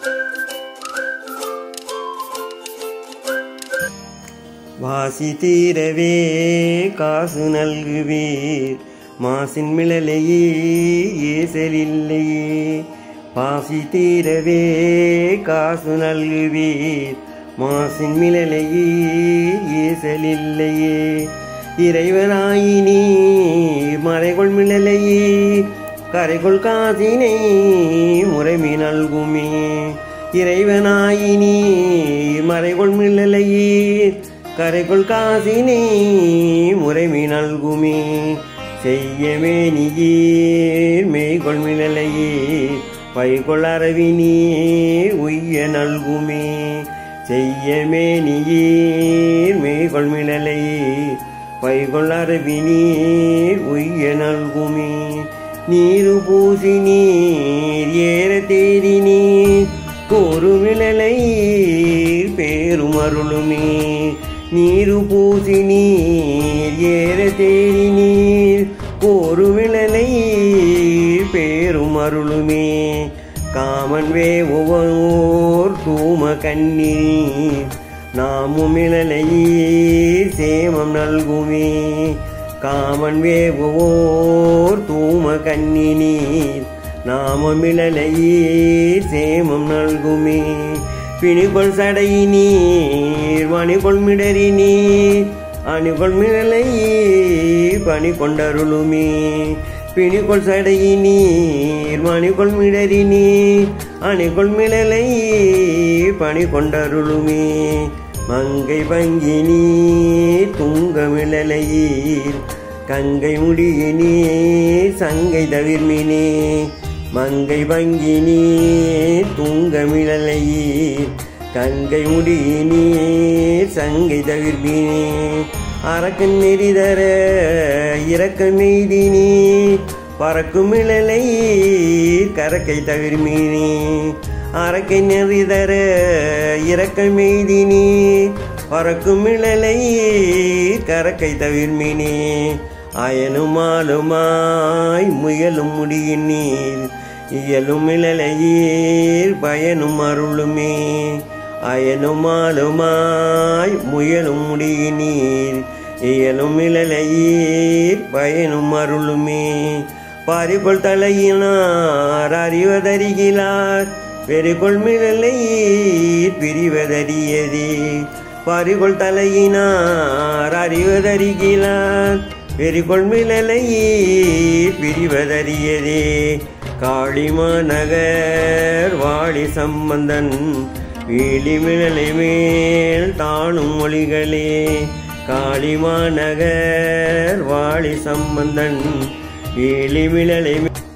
வாசி தீரவே காசு நல்குவீர் மாசின் மிளலையே ஏசலில்லையே பாசி தீரவே காசு நல்குவீர் மாசின் மிளலையே ஏசலில்லையே இறைவனாயி நீர் மறைகொள் மிளலையே கரைகொள் காசினை முறைமை நல்குமே இறைவனாயி நீர் மறைகொள் மிளலையே கரைகொள் காசினை முறைமை நல்குமே செய்யமே நீர் மெய்கொள் மிளலையே பைகொள் அரவி நீர் உய்ய நல்குமே செய்யமே நீர் மெய்கொள் மிளலையே பைகொள் அரவி நீர் உய்ய நல்குமே நீரு பூசி நீர் ஏற தேடி நீர் ஒரு விழலையீர் பேரும் அருளுமே நீரு பூசி நீர் ஏற தேடி நீர் ஒரு விழலையீர் பேரும் அருளுமே காமன் வேவோர் தூம கண்ணீர் நாமும் இழலையீர் சேமம் நல்குமே காமன் வேவோர் தூம கண்ணினீர் நாமம் இழலையீர் சேமம் நல்குமே பிணிகொள் சடை நீர் மணிகொள் மிடறி நீர் அணிகொள் மிழலையீர் பணி கொண்டருளுமே பிணிகொள் சடை நீர் மணிகொள் மிடறி நீர் அணிகொள் மிழலையீர் பணி கொண்டருளுமே மங்கை பங்கி நீர் துங்கமிழலையீர் கங்கை முடிய நீர் சங்கை தவிர்மினே மங்கை பங்கி நீர் துங்கமிழலையீர் கங்கை முடிய நீர் சங்கை தவிர்மினே அரக்கன் நெறிதர இரக்கம் எய்தி நீர் பறக்கும் இழலையீர் கரக்கை தவிர்மினே அரக்கை நெறிதர இரக்கம் எய்தி நீர் பறக்கும் இழலையீர் கரக்கை தவிர்மினே அயனும் ஆளுமாய் முயலும் முடியின் நீர் இயலும் இழலையீர் பயனும் அருளுமே அயனும் ஆளுமாய் முயலும் முடியின் நீர் இயலும் இழலையீர் பயனும் அருளுமே பாரிகொள் தலையினார் அறிவதறிகிறார் வெறிகொள் மிழலையீர் பிரிவதறியதே பறிகொள் தலையினார் அறிவதறிகிறார் வெறிகொள் மிழலையீர் பிரிவதறியதே காளிமா நகர் வாழி சம்பந்தன் வீழி மிழலை மேல் தாழும் மொழிகளே காளிமா நகர் வாழி சம்பந்தன் வீழி மிழலை